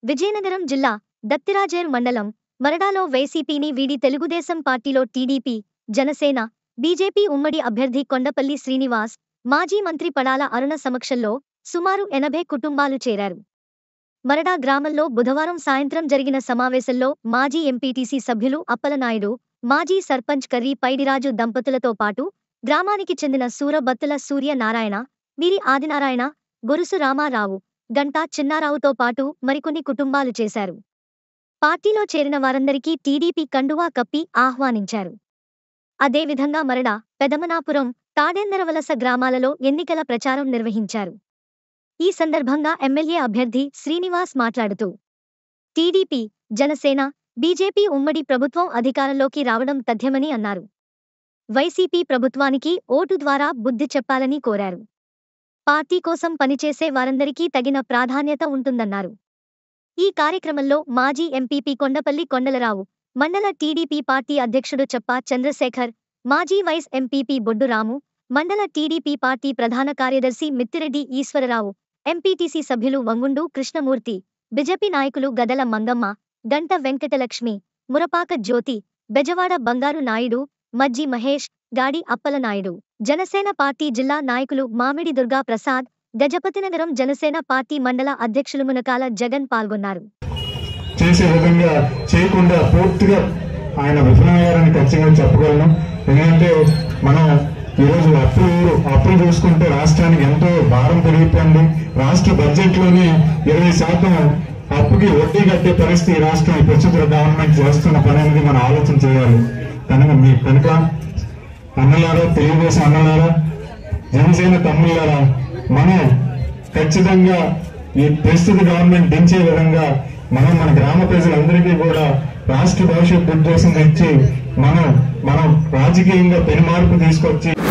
విజయనగరం జిల్లా దత్తిరాజేర్ మండలం మరడాలో వైసీపీని వీడి తెలుగుదేశం పార్టీలో టీడీపీ జనసేన బీజేపీ ఉమ్మడి అభ్యర్థి కొండపల్లి శ్రీనివాస్ మాజీ మంత్రి పడాల అరుణ సమక్షంలో సుమారు ఎనభై కుటుంబాలు చేరారు మరడా గ్రామంలో బుధవారం సాయంత్రం జరిగిన సమావేశంలో మాజీ ఎంపీటీసీ సభ్యులు అప్పలనాయుడు మాజీ సర్పంచ్ కర్రీ పైడిరాజు దంపతులతో పాటు గ్రామానికి చెందిన సూరబత్తుల సూర్యనారాయణ వీరి ఆదినారాయణ గొరుసు రామారావు గంటా చిన్నారావుతో పాటు మరికొన్ని కుటుంబాలు చేశారు పార్టీలో చేరిన వారందరికీ టీడీపీ కండువా కప్పి ఆహ్వానించారు అదేవిధంగా మరడ పెదమనాపురం తాడేందరవలస గ్రామాలలో ఎన్నికల ప్రచారం నిర్వహించారు ఈ సందర్భంగా ఎమ్మెల్యే అభ్యర్థి శ్రీనివాస్ మాట్లాడుతూ టీడీపీ జనసేన బీజేపీ ఉమ్మడి ప్రభుత్వం అధికారంలోకి రావడం తథ్యమని అన్నారు వైసీపీ ప్రభుత్వానికి ఓటు ద్వారా బుద్ధి చెప్పాలని కోరారు పార్టీ కోసం పనిచేసే వారందరికీ తగిన ప్రాధాన్యత ఉంటుందన్నారు ఈ కార్యక్రమంలో మాజీ ఎంపీపీ కొండపల్లి కొండలరావు మండల టీడీపీ పార్టీ అధ్యక్షుడు చెప్పా చంద్రశేఖర్ మాజీ వైస్ ఎంపీపీ బొడ్డురాము మండల టీడీపీ పార్టీ ప్రధాన కార్యదర్శి మిత్తిరెడ్డి ఈశ్వరరావు ఎంపీటీసీ సభ్యులు వంగుండు కృష్ణమూర్తి బిజెపి నాయకులు గదల మంగమ్మ గంట వెంకటలక్ష్మి మురపాక జ్యోతి బెజవాడ బంగారు నాయుడు మజ్జి మహేష్ గాడి అప్పలనాయుడు జనసేన పార్టీ జిల్లా నాయకులు మామిడి దుర్గా ప్రసాద్ గజపతినగరం జనసేన పార్టీ మండల అధ్యక్షులు మునకాల జగన్ పాల్గొన్నారు చేసే విధంగా చేయకుండా పూర్తిగా ఆయన విఫలమయ్యారని ఖచ్చితంగా చెప్పగలను ఎందుకంటే మనం ఈరోజు అప్పులు అప్పులు చూసుకుంటే రాష్ట్రానికి ఎంతో భారం పెరిగిపోయింది రాష్ట్ర బడ్జెట్ లోనే ఇరవై శాతం అప్పుకి వడ్డీ కట్టే పరిస్థితి ఈ రాష్ట్రం ఈ ప్రస్తుత గవర్నమెంట్ చేస్తున్న పని అనేది మనం ఆలోచన చేయాలి కనుక మీ కనుక అన్నలారా తెలుగుదేశం అన్నలారా జనసేన తమ్ముళ్ళారా మనం ఖచ్చితంగా ఈ ప్రస్తుత గవర్నమెంట్ దించే విధంగా మనం మన గ్రామ ప్రజలందరికీ కూడా రాష్ట్ర భవిష్యత్తు ఉద్దేశం ఇచ్చి మనం మనం రాజకీయంగా పెను మార్పు తీసుకొచ్చి